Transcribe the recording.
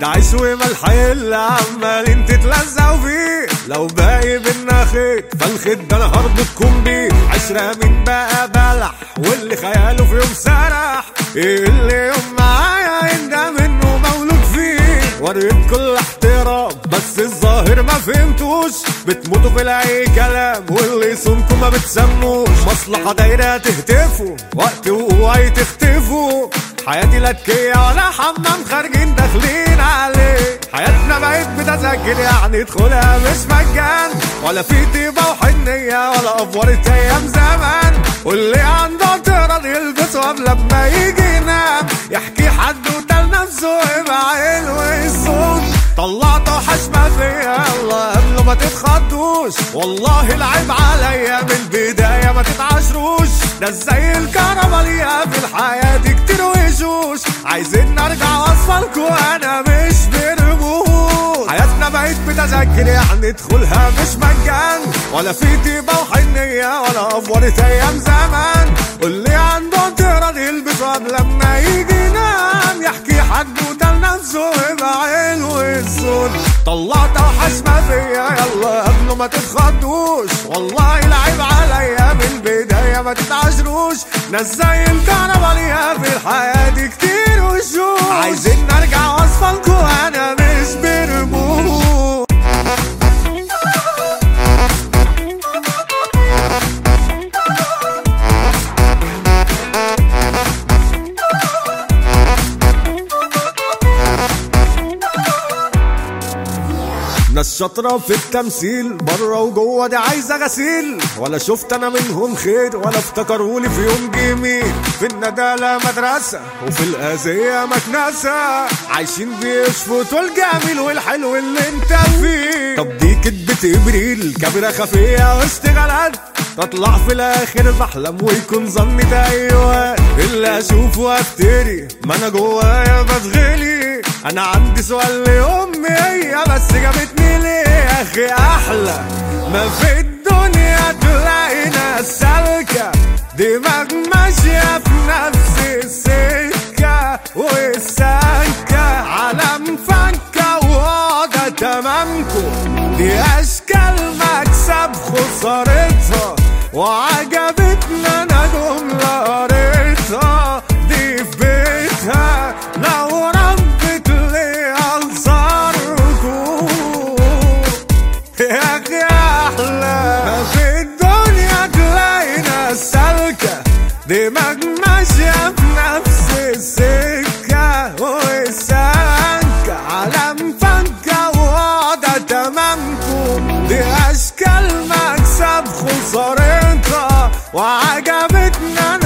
ده عيش وملح اللي عمالين تتلزقوا فيه لو باقي بينا خيط فالخيط ده انا هربطكم بيه عشرة مين بقى بلح واللي خياله في يوم سرح ايه اللي يوم معايا ان ده منه مولود فيه وريت كل احترام بس الظاهر ما فهمتوش بتموتوا في اي كلام واللي يصونكم ما بتسموش مصلحة دايرة تهتفوا وقت وقوعي تختفوا حياتي لا تكية ولا حمام خارجين داخلين عليه حياتنا بقت بتذاكر يعني ادخلها مش مجان ولا في طيبة وحنية ولا افورة ايام زمان واللي عنده اعتراض يلبسه قبل لما يجي ينام يحكي حد نفسه يبقى حلو الصوت طلعته حشمة فيا الله قبل ما تتخضوش والله العيب عليا من البداية ما تتعشروش ده زي الكهربا ليها في الحياة دي كتير وشوش عايزين نرجع واصفلكوا انا مش برموش حياتنا بقت بتذاكر يعني ادخلها مش مجان ولا في طيبة وحنية ولا افورة ايام زمان واللي عنده اعتراض يلبسه قبل لما يجي ينام يحكي حدوته لنفسه يبقى حلو الصوت طلعت وحشمة فيا يلا قبل ما تتخضوش والله العيب عليا من البداية ما تتعشروش ناس زي الكهربا ليها في الحياة دي كتير وشوش عايزين نرجع واصفلكوا انا مش برموش ناس شاطرة في التمثيل بره وجوه دي عايزة غسيل ولا شفت انا منهم خير ولا افتكرولي في يوم جميل في الندالة مدرسة وفي الأذية مكنسة عايشين بيشفطوا الجميل والحلو اللي انت فيه طب دي كدبة ابريل كاميرا خفية واشتغالات تطلع في الاخر بحلم ويكون ظني ده ايوه اللي اشوفه افتري ما انا جوايا بتغلي انا عندي سؤال لامي هي بس جابتني ليه يا اخي احلى ما في الدنيا تلاقي ناس سالكه دماغ ماشيه في نفس السكه والسكه عالم فكه وهذا تمامكم دي اشكال مكسب خسارتها وعجبتنا انا جمله قريتها دي في بيتها لو ربت لي انصاركم يا اخي احلى ما في الدنيا تلاقي ناس سالكه دماغ ماشيه في نفس السكه والسكه عالم فكه وهذا تمامكم دي اشكال مكسب خسارتها وعجبتنا